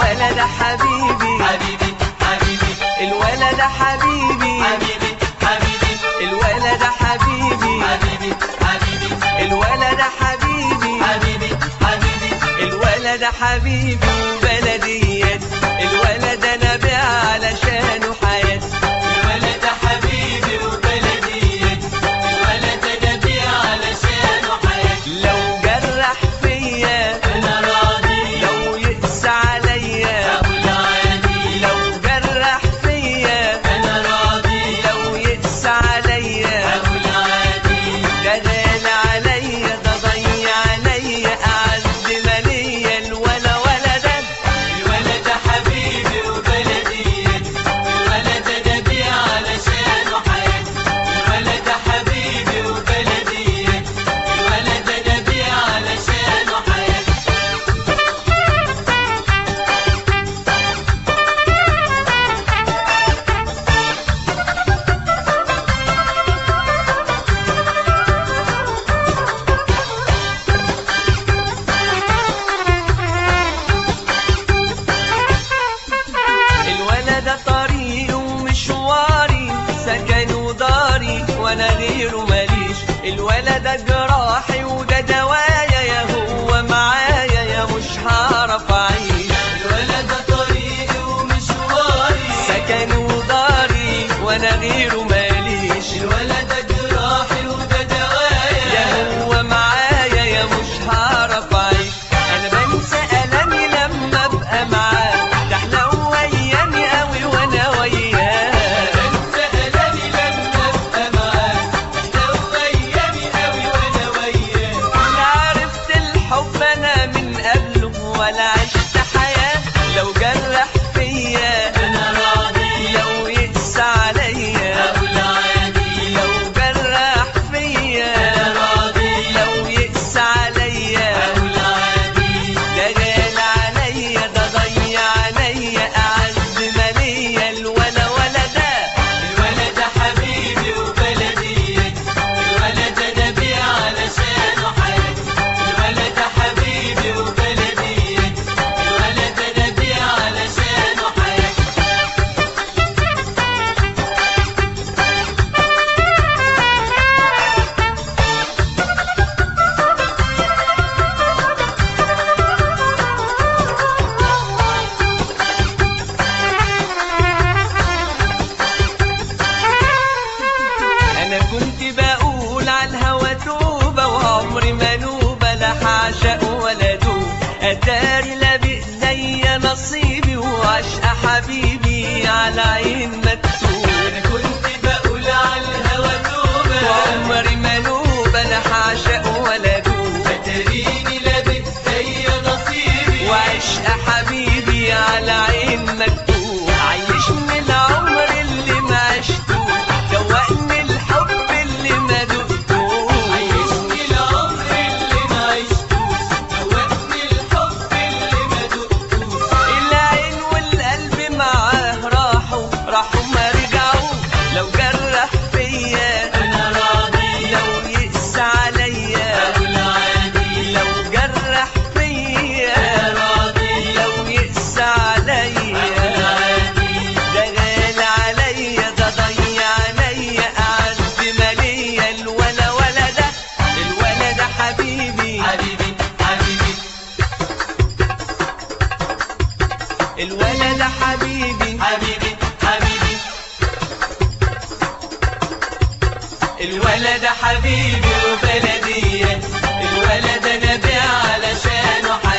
الولد حبيبي حبيبي حبيبي الولد حبيبي حبيبي حبيبي الولد حبيبي حبيبي حبيبي الولد حبيبي حبيبي حبيبي الولد حبيبي وبلديات الولد انا بيع علشانه حياتي الولد حبيبي وبلديتي الولد نبي علشانه حياتي لو جرح فيا انا راضي لو يقسى عليا ابو العادي لو جرح فيا انا راضي لو يقسى عليا ابو العادي ده غال عليا ده ضيع عليا اعز ماليا الولا ولدا الولد حبيبي وبلديتي الولد نبي علشانه حياتي الولد حبيبي وبلديتي الولد نبي علشانه حياتي الولد طريقي ومشواري سكن وداري وانا غيره ماليش الولد جراحي وده دوايا يا هو معايا يا مش هعرف اعيش الولد طريقي ومشواري سكن وداري وانا غيره ماليش الولد جراحي وده دوايا يا هو معايا يا مش هعرف اعيش انا بنسى الامي لما ابقى معاه ده احنا وياني قوي وانا وياه انت الامي لما ابقى معاك لو ايامي قوي وانا وياك لا عرفت الحب انا من قبله ولا عشت حياة لو جرح فيا انا راضي لو يقسى عليا ابو العادي لو جرح فيا انا راضي لو يقسى عليا ابو العادي ده غال عليا ده ضيع عليا اعز ماليا الولا ولدا الولد حبيبي وبلديتي الولد نبي علشانه حياتي الولد حبيبي وبلديتي الولد نبي علشانه حياتي انا كنت بقول على الهوى توبة وعمري ما نوبة لا حعشق ولا دوب اتاري لا بايديا نصيبي وعشق حبيبي على عين مكتوب انا كنت بقول على الهوى توبه وعمري ما نوبة لا حعشق ولا دوب فتريني لبت زي نصيبي وعشق حبيبي على عين مكتوب عيشني العمر اللي ما عشتوش دوقني الحب اللي ما دقتوش عيشني العمر اللي ما عشتوش دوقني الحب اللي ما دقتوش العين والقلب معاه راحوا راحوا ما رجعوا لو جرح فيا انا راضي لو يقسى عليا ابو العادي لو جرح فيا انا راضي لو يقسى عليا ابو العادي ده غال عليا ده ضيع عليا اعز ماليا الولا ولدا الولد حبيبي حبيبي حبيبي الولد حبيبي حبيبي حبيبي الولد حبيبي وبلدية الولد نبي علشانه